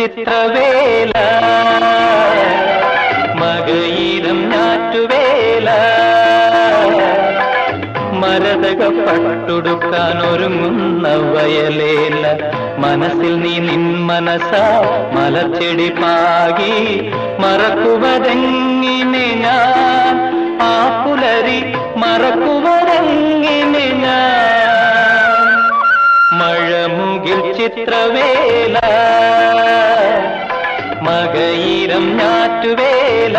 ചിത്രവേല മകയിരം ഞാറ്റുവേല മരതക പട്ടുടുക്കാൻ ഒരുങ്ങുന്ന വയലേല മനസ്സിൽ നീ നിൻ മനസാ മലച്ചെടി പാകി മറക്കുവതെങ്ങിനെ ഞാൻ ആ പുലരി മറക്കുവതെങ്ങിനെ ഞാൻ മഴമുകിൽ ചിത്രവേല മകയിരം ഞാറ്റുവേല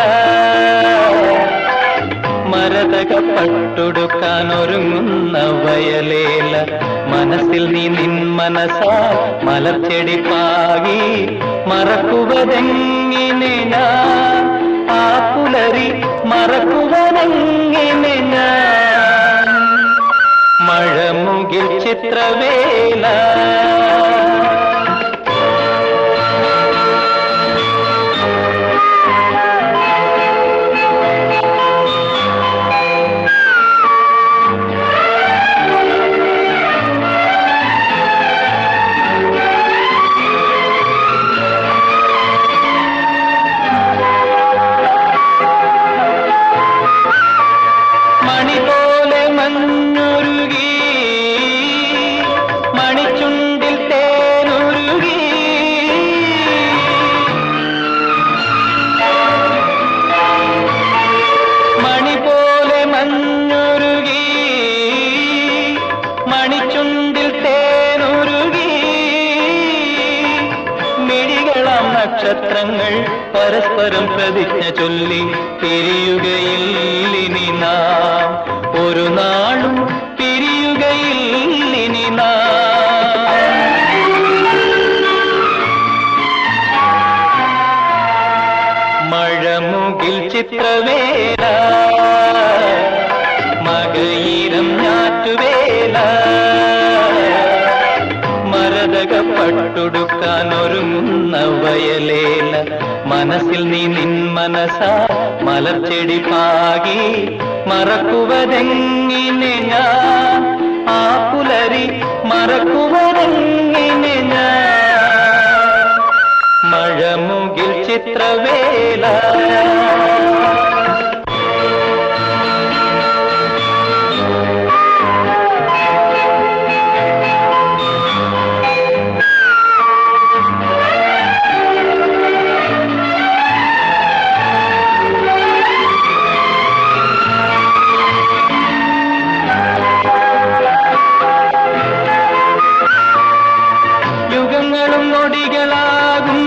മരതക പട്ടുടുക്കാൻ ഒരുങ്ങുന്ന വയലേല മനസ്സിൽ നീ നിൻ മനസാ മലർച്ചെടി പാകി മറക്കുവതെങ്ങിനെ ഞാൻ ആ പുലരി മറക്കുവതെങ്ങിനെ ഞാൻ മഴമുകിൽ ചിത്രവേല മണി പോലെ മഞ്ഞുരുകി മണിച്ചുണ്ടിൽ തേനുരുകി മണി പോലെ മഞ്ഞുരുകി മണിച്ചുണ്ടിൽ തേനുരുകി മിഴികളാം നക്ഷത്രങ്ങൾ പരസ്പരം പ്രതിജ്ഞ ചൊല്ലി പിരിയുകയില്ലിനി നാം ഒരു നാളും പിരിയുകയില്ലിനി നാം മഴമുകിൽ ചിത്രവേല മകയിരം ഞാറ്റുവേല മരതക പട്ടുടുക്കാൻ ഒരുങ്ങുന്ന വയലേല മനസ്സിൽ നീ നിൻ മനസാ മലർച്ചെടി പാകി മറക്കുവതെങ്ങിനെ ഞാൻ ആ പുലരി മറക്കുവതെങ്ങിനെ ഞാൻ മഴമുകിൽ ചിത്രവേല യുഗങ്ങളും നൊടികളാകും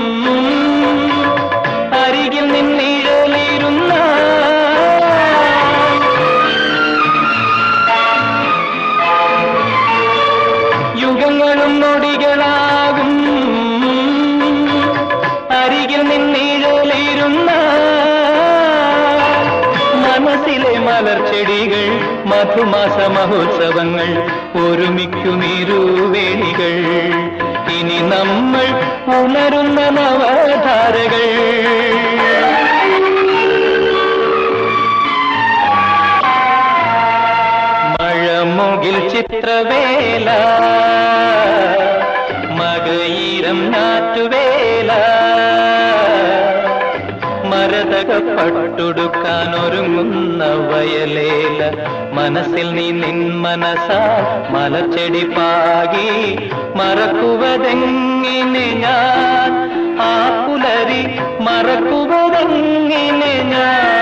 അരികിൽ നിന്നിഴലിരുന്ന യുഗങ്ങളും നൊടികളാകും അരികിൽ നിന്നിഴലിരുന്ന മനസ്സിലെ മലർച്ചെടികൾ മധുമാസ മഹോത്സവങ്ങൾ ഒരുമിക്കുമിരുവേണികൾ ഇനി നമ്മൾ ഉണരുന്ന നവധാരകൾ മഴമുകിൽ ചിത്രവേല മകയിരം ഞാറ്റുവേല മരതക പട്ടുടുക്കാൻ ഒരുങ്ങുന്ന വയലേല മനസ്സിൽ നീ നിൻ മനസാ മലച്ചെടി പാകി മറക്കുവതെങ്ങിനെ ഞാൻ ആ പുലരി മറക്കുവതെങ്ങിനെ ഞാൻ